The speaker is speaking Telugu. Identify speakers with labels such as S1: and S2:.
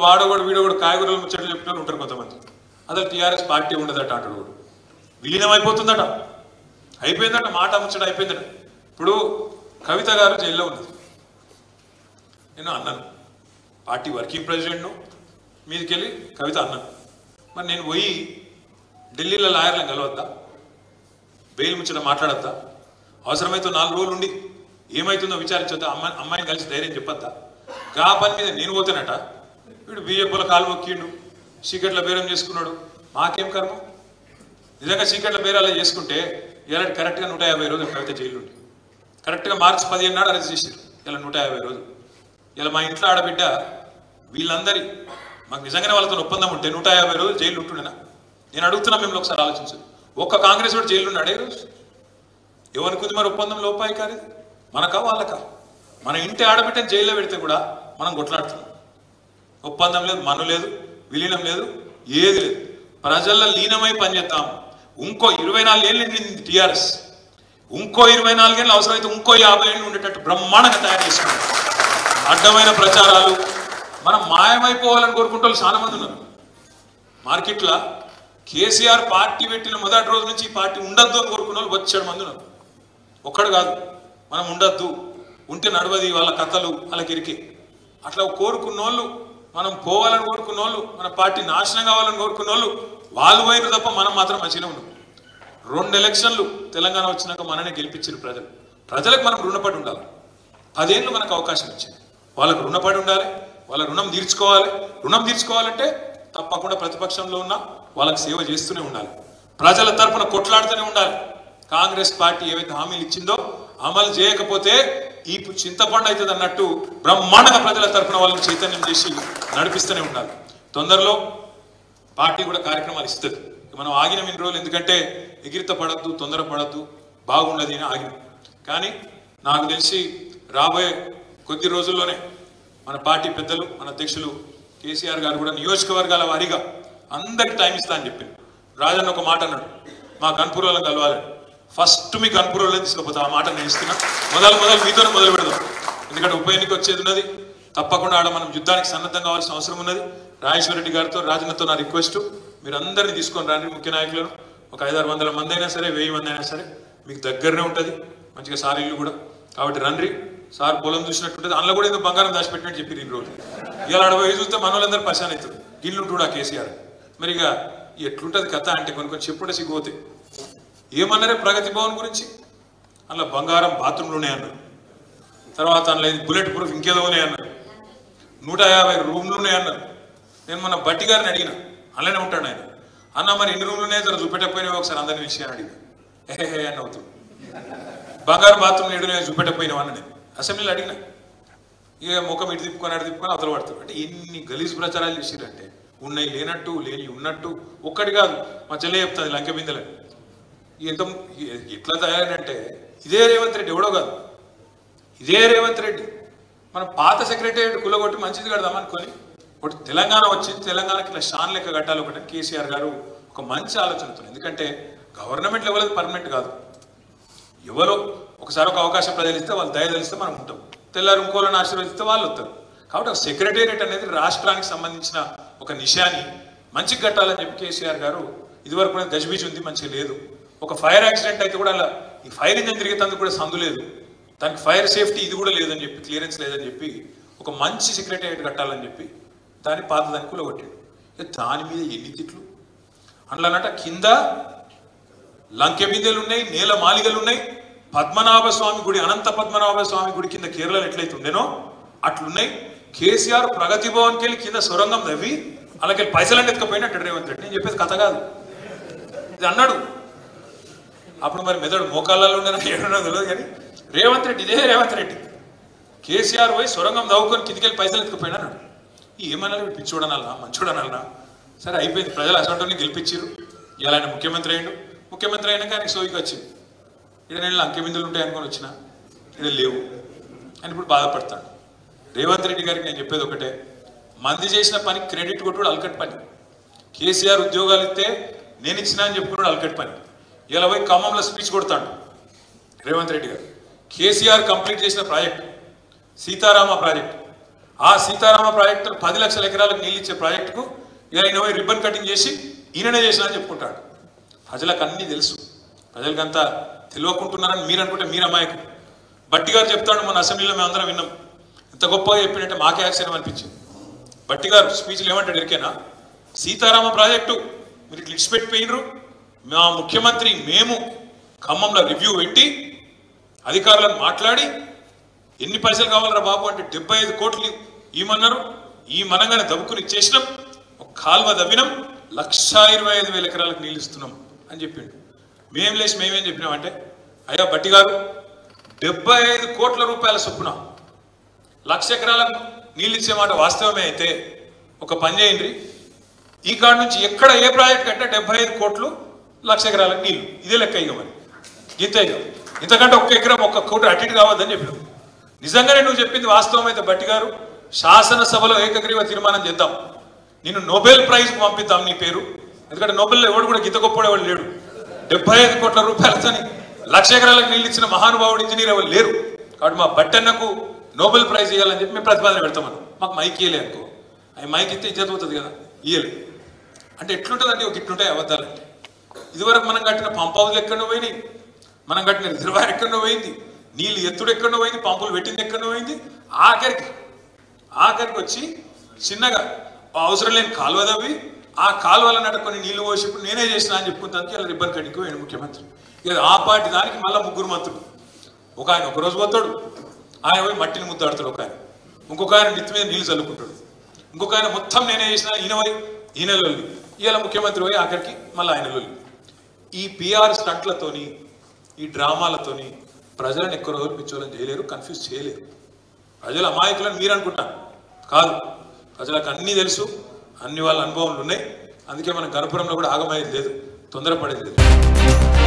S1: వాడోడు వీడోడు కాయగూరలు ముచ్చట్లు చెప్తున్నారు ఉంటారు కొంతమంది అసలు టీఆర్ఎస్ పార్టీ ఉండదట అంటాడు వాడు. విలీనం అయిపోతుందట అయిపోయిందట మాట ముచ్చట అయిపోయిందట ఇప్పుడు కవిత గారు జైల్లో ఉన్నది నేను అన్నాను పార్టీ వర్కింగ్ ప్రెసిడెంట్ను మీదకెళ్ళి కవిత అన్నాను మరి నేను పోయి ఢిల్లీలో లాయర్లను కలవద్దా బెయిల్ ముచ్చట మాట్లాడద్దా అవసరమైతే నాలుగు రోజులు ఉండి ఏమైతుందో విచారించొద్దా అమ్మాయి అమ్మాయిని కలిసి ధైర్యం చెప్పొద్దా గా పని మీద నేను పోతానట వీడు బీజేపీలో కాలు మొక్కిండు చీకట్ల బేరం చేసుకున్నాడు మాకేం కర్మ నిజంగా చీకట్ల బేరాలు చేసుకుంటే ఇలా కరెక్ట్గా నూట యాభై రోజులు కవిత జైలు ఉండి కరెక్ట్గా మార్చి పదిహేను నాడు అరెస్ట్ చేశారు ఇలా నూట యాభై రోజులు ఇలా మా ఇంట్లో ఆడబిడ్డ వీళ్ళందరి మాకు నిజంగానే వాళ్ళతో ఒప్పందం ఉంటే నూట యాభై రోజులు జైలు ఉంటుండేనా నేను అడుగుతున్నా మిమ్మల్ని ఒకసారి ఆలోచించండి ఒక్క కాంగ్రెస్ వాడు జైలు ఉన్నాడే రోజు ఎవరికి మరి ఒప్పందం లోపాయి కాదు మనకా వాళ్ళకా మన ఇంటి ఆడబిడ్డని జైల్లో పెడితే కూడా మనం కొట్లాడుతున్నాం ఒప్పందం లేదు మను లేదు విలీనం లేదు ఏది లేదు ప్రజల్లో లీనమై పనిచేద్దాం ఇంకో ఇరవై నాలుగేళ్ళు నిండింది టీఆర్ఎస్ ఇంకో ఇరవై నాలుగేళ్ళు అవసరమైతే ఇంకో యాభై ఏళ్ళు ఉండేటట్టు బ్రహ్మాండంగా తయారు చేసుకున్నాం అడ్డమైన ప్రచారాలు మనం మాయమైపోవాలని కోరుకుంటే వాళ్ళు చాలా మంది ఉన్నారు మార్కెట్లో కేసీఆర్ పార్టీ పెట్టిన మొదటి రోజు నుంచి ఈ పార్టీ ఉండద్దు అని కోరుకున్న వాళ్ళు వచ్చాడు మంది ఉన్నారు ఒక్కడు కాదు మనం ఉండద్దు ఉంటే నడవది వాళ్ళ కథలు వాళ్ళకి ఇరికే అట్లా కోరుకున్న వాళ్ళు మనం పోవాలని కోరుకున్న వాళ్ళు మన పార్టీ నాశనం కావాలని కోరుకున్న వాళ్ళు వాళ్ళు పోయిన తప్ప మనం మాత్రం మంచిగానే ఉన్నాం రెండు ఎలక్షన్లు తెలంగాణ వచ్చినాక మననే గెలిపించారు ప్రజలు ప్రజలకు మనం రుణపడి ఉండాలి పదేళ్ళు మనకు అవకాశం ఇచ్చింది వాళ్ళకు రుణపడి ఉండాలి వాళ్ళ రుణం తీర్చుకోవాలి రుణం తీర్చుకోవాలంటే తప్పకుండా ప్రతిపక్షంలో ఉన్న వాళ్ళకి సేవ చేస్తూనే ఉండాలి ప్రజల తరపున కొట్లాడుతూనే ఉండాలి కాంగ్రెస్ పార్టీ ఏవైతే హామీలు ఇచ్చిందో అమలు చేయకపోతే ఈ చింతపండు అవుతుంది అన్నట్టు బ్రహ్మాండంగా ప్రజల తరపున వాళ్ళని చైతన్యం చేసి నడిపిస్తూనే ఉండాలి తొందరలో పార్టీ కూడా కార్యక్రమాలు ఇస్తుంది మనం ఆగిన ఇన్ని రోజులు ఎందుకంటే ఎగిరిత పడద్దు తొందర పడద్దు బాగుండదు అని ఆగినాం కానీ నాకు తెలిసి రాబోయే కొద్ది రోజుల్లోనే మన పార్టీ పెద్దలు మన అధ్యక్షులు కేసీఆర్ గారు కూడా నియోజకవర్గాల వారీగా అందరికి టైం ఇస్తా అని చెప్పింది రాజన్న ఒక మాట అన్నాడు మా కన్పూర్లను కలవాలని ఫస్ట్ మీ కన్పూర్లో తీసుకుపోతా ఆ మాట నేను ఇస్తున్నా మొదలు మొదలు మీతోనే మొదలు పెడదాం ఎందుకంటే ఉప ఎన్నిక వచ్చేది ఉన్నది తప్పకుండా ఆడ మనం యుద్ధానికి సన్నద్ధం కావాల్సిన అవసరం ఉన్నది రాజేశ్వర రెడ్డి గారితో రాజన్నతో నా రిక్వెస్ట్ మీరు అందరినీ తీసుకొని రండి ముఖ్య నాయకులను ఒక ఐదారు వందల మంది అయినా సరే వెయ్యి మంది అయినా సరే మీకు దగ్గరనే ఉంటుంది మంచిగా సార్ ఇల్లు కూడా కాబట్టి రండి సార్ పొలం చూసినట్టుంటుంది అందులో కూడా ఏదో బంగారం దాచిపెట్టినట్టు చెప్పి ఈ రోజు ఇలా అడవి చూస్తే మన వాళ్ళందరూ పశాన్ అవుతారు గిల్లు ఉంటాడు ఆ కేసీఆర్ మరి ఇక ఎట్లుంటది కథ అంటే కొన్ని కొన్ని చెప్పుడే సిగ్గుపోతే ఏమన్నారే ప్రగతి భవన్ గురించి అందులో బంగారం బాత్రూమ్లు ఉన్నాయి అన్నారు తర్వాత అందులో ఇది బుల్లెట్ ప్రూఫ్ ఇంకేదో ఉన్నాయి అన్నారు నూట యాభై రూమ్లు ఉన్నాయి అన్నారు నేను మన బట్టి గారిని అడిగిన అలానే ఉంటాడు ఆయన అన్న మరి ఎన్ని రూమ్లు ఉన్నాయి జర చూపెట్టకపోయినా ఒకసారి అందరిని విషయాన్ని అడిగిన ఏహే అని అవుతుంది బంగారు బాత్రూమ్ ఏడు చూపెట్టకపోయినావు అన్న నేను అసెంబ్లీలో అడిగిన ఇక ముఖం ఇటు తిప్పుకొని అటు తిప్పుకొని అవతల పడతాడు అంటే ఎన్ని గలీజ్ ప్రచారాలు చేసిరంటే ఉన్నాయి లేనట్టు లేని ఉన్నట్టు ఒక్కటి కాదు మా చెల్లె చెప్తుంది లంక బిందెలని ఎంత ఎట్లా తయారంటే ఇదే రేవంత్ రెడ్డి ఎవడో కాదు ఇదే రేవంత్ రెడ్డి మన పాత సెక్రటేరియట్ కులగొట్టి మంచిది కడదాం అనుకొని ఒకటి తెలంగాణ వచ్చింది తెలంగాణకి ఇట్లా షాన్ లెక్క కట్టాలి ఒకటి కేసీఆర్ గారు ఒక మంచి ఆలోచనతో ఎందుకంటే గవర్నమెంట్ లెవెల్ పర్మనెంట్ కాదు ఎవరో ఒకసారి ఒక అవకాశం ప్రజలు ఇస్తే వాళ్ళు దయ తెలిస్తే మనం ఉంటాం తెల్లారు ఇంకోళ్ళని ఆశీర్వదిస్తే వాళ్ళు వస్తారు కాబట్టి ఒక సెక్రటేరియట్ అనేది రాష్ట్రానికి సంబంధించిన ఒక నిశాని మంచిగా కట్టాలని చెప్పి కేసీఆర్ గారు ఇదివరకు కూడా గజిబిజి ఉంది మంచిగా లేదు ఒక ఫైర్ యాక్సిడెంట్ అయితే కూడా అలా ఈ ఫైర్ ఇంజన్ తిరిగేందుకు కూడా సందు లేదు దానికి ఫైర్ సేఫ్టీ ఇది కూడా లేదని చెప్పి క్లియరెన్స్ లేదని చెప్పి ఒక మంచి సెక్రటేరియట్ కట్టాలని చెప్పి దాన్ని పాత దాన్ని కూలగొట్టాడు ఇక దాని మీద ఎన్ని తిట్లు అందులోనట కింద లంకె బిందెలు ఉన్నాయి నేల మాలిగలు ఉన్నాయి పద్మనాభ స్వామి గుడి అనంత పద్మనాభ స్వామి గుడి కింద కేరళలో ఎట్లయితే ఉండేనో అట్లున్నాయి కేసీఆర్ ప్రగతి భవన్కి వెళ్ళి కింద సొరంగం తవ్వి అలాగే పైసలన్నీ ఎత్తుకపోయినట్టు రేవంత్ రెడ్డి నేను చెప్పేది కథ కాదు ఇది అన్నాడు అప్పుడు మరి మెదడు మోకాళ్ళలో ఉండేనా ఏడున్నో తెలియదు కానీ రేవంత్ రెడ్డి ఇదే రేవంత్ రెడ్డి కేసీఆర్ పోయి సొరంగం దవ్వుకొని కిందికెళ్ళి పైసలు ఎత్తుకుపోయినా అన్నాడు ఏమన్నా పిచ్చోడనల్లా మంచోడనల్లా సరే అయిపోయింది ప్రజలు అసంటోని గెలిపించారు ఇలా ఆయన ముఖ్యమంత్రి అయ్యిండు ముఖ్యమంత్రి అయినాక ఆయనకి సోయికి వచ్చింది ఇక్కడ నేను అంకెబిందులు ఉంటాయి అనుకొని వచ్చిన ఇక్కడ లేవు అని ఇప్పుడు బాధపడతాడు రేవంత్ రెడ్డి గారికి నేను చెప్పేది ఒకటే మంది చేసిన పని క్రెడిట్ కొట్టుడు అల్కట్ పని కేసీఆర్ ఉద్యోగాలు ఇస్తే నేను ఇచ్చినా అని చెప్పుకున్నాడు అల్కట్ పని ఇలా పోయి ఖమ్మంలో స్పీచ్ కొడతాడు రేవంత్ రెడ్డి గారు కేసీఆర్ కంప్లీట్ చేసిన ప్రాజెక్ట్ సీతారామ ప్రాజెక్ట్ ఆ సీతారామ ప్రాజెక్టు పది లక్షల ఎకరాలకు నీళ్ళు ఇచ్చే ప్రాజెక్టుకు ఇలా ఈయన పోయి రిబ్బన్ కటింగ్ చేసి ఈయననే చేసిన అని చెప్పుకుంటాడు ప్రజలకు అన్నీ తెలుసు ప్రజలకంతా తెలియకుంటున్నారని మీరు అనుకుంటే మీరు అమాయకు బట్టి గారు చెప్తాడు మన అసెంబ్లీలో మేము అందరం విన్నాం ఇంత గొప్పగా చెప్పినట్టే మాకే ఆశ్చర్యం అనిపించింది బట్టి గారు స్పీచ్లు ఏమంటాడు ఎరికేనా సీతారామ ప్రాజెక్టు మీరు ఇట్లా ఇడిచిపెట్టిపోయినరు మా ముఖ్యమంత్రి మేము ఖమ్మంలో రివ్యూ పెట్టి అధికారులను మాట్లాడి ఎన్ని పైసలు కావాలరా బాబు అంటే డెబ్బై ఐదు కోట్లు ఇవ్వమన్నారు ఈ మనంగానే దబ్బుకుని ఇచ్చేసినాం ఒక కాల్వ దవ్వినాం లక్షా ఇరవై ఐదు వేల ఎకరాలకు నీళ్ళు ఇస్తున్నాం అని చెప్పిండు మేం లేచి మేమేం చెప్పినామంటే అయ్యా బట్టి గారు డెబ్బై ఐదు కోట్ల రూపాయల చొప్పున లక్ష ఎకరాలకు నీళ్ళు ఇచ్చే మాట వాస్తవమే అయితే ఒక పని చేయండి ఈ కాడ నుంచి ఎక్కడ ఏ ప్రాజెక్ట్ కంటే డెబ్బై ఐదు కోట్లు లక్ష ఎకరాలకు నీళ్ళు ఇదే లెక్క ఇక మరి ఇంత ఇక ఇంతకంటే ఒక్క ఎకరం ఒక్క కోటి అటు ఇటు కావద్దని చెప్పినాం నిజంగానే నువ్వు చెప్పింది వాస్తవం అయితే బట్టి గారు శాసనసభలో ఏకగ్రీవ తీర్మానం చేద్దాం నిన్ను నోబెల్ ప్రైజ్కి పంపిద్దాం నీ పేరు ఎందుకంటే నోబెల్ ఎవడు కూడా గీత గొప్పడేవాడు లేడు డెబ్బై ఐదు కోట్ల రూపాయలతోని లక్ష ఎకరాలకు నీళ్ళు ఇచ్చిన మహానుభావుడు ఇంజనీర్ ఎవరు లేరు కాబట్టి మా బట్టన్నకు నోబెల్ ప్రైజ్ ఇవ్వాలని చెప్పి మేము ప్రతిపాదన పెడతామని మాకు మైక్ ఇయ్యలే అనుకో అవి మైక్ ఇస్తే ఇజ్జత్ అవుతుంది కదా ఇయ్యలే అంటే ఎట్లుంటుందండి ఒక ఇట్లుంటాయి అబద్ధాలంటే ఇదివరకు మనం కట్టిన పంప్ హౌస్లు ఎక్కడో పోయినాయి మనం కట్టిన రిజర్వాయర్ ఎక్కడో పోయింది నీళ్ళు ఎత్తుడు ఎక్కడో పోయింది పంపులు పెట్టింది ఎక్కడో పోయింది ఆఖరికి ఆఖరికి వచ్చి చిన్నగా అవసరం లేని కాలువ తవ్వి ఆ కాలువల నడుకొని నీళ్లు పోసి ఇప్పుడు నేనే చేసిన అని చెప్పుకుంటానికి ఇలా రిబ్బన్ కటింగ్ పోయాడు ముఖ్యమంత్రి ఇక ఆ పార్టీ దానికి మళ్ళీ ముగ్గురు మంత్రులు ఒక ఆయన ఒక రోజు పోతాడు ఆయన పోయి మట్టిని ముద్దాడుతాడు ఒక ఆయన ఇంకొక ఆయన నెత్తి మీద నీళ్లు చల్లుకుంటాడు ఇంకొక ఆయన మొత్తం నేనే చేసిన ఈయన పోయి ఈయన లొల్లి ఇవాళ ముఖ్యమంత్రి పోయి ఆఖరికి మళ్ళీ ఆయన లొల్లి ఈ పిఆర్ స్టంట్లతోని ఈ డ్రామాలతోని ప్రజలను ఎక్కువ రోజులు పిచ్చోళ్ళని చేయలేరు కన్ఫ్యూజ్ చేయలేరు ప్రజల అమాయకులని మీరు అనుకుంటారు కాదు ప్రజలకు అన్నీ తెలుసు అన్ని వాళ్ళ అనుభవాలు ఉన్నాయి అందుకే మన గణపురంలో కూడా ఆగమయ్యేది లేదు తొందరపడేది లేదు